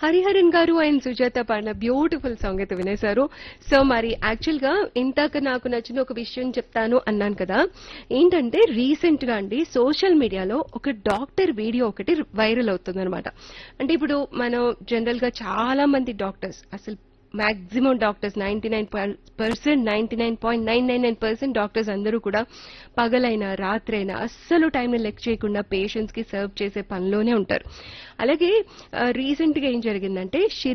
హరిహరన్ గారు అండ్ సుజాత పాడిన beautiful song అయితే వినేశారు సో మరి యాక్చువల్ గా ఇంతాక నాకు నచ్చిన ఒక విషయం చెప్తాను అన్నాను కదా ఏంటంటే రీసెంట్ గా అండి సోషల్ మీడియాలో ఒక డాక్టర్ వీడియో ఒకటి వైరల్ అవుతుంది అంటే ఇప్పుడు మనం జనరల్ గా చాలా మంది డాక్టర్స్ అసలు maximum doctors ninety nine percent ninety nine point nine nine nine percent doctors అందరూ కూడా పగలైనా రాత్రైనా అస్సలు టైంని లెక్క చేయకుండా పేషెంట్స్ కి సర్వ్ చేసే పనిలోనే ఉంటారు అలాగే రీసెంట్ గా ఏం జరిగిందంటే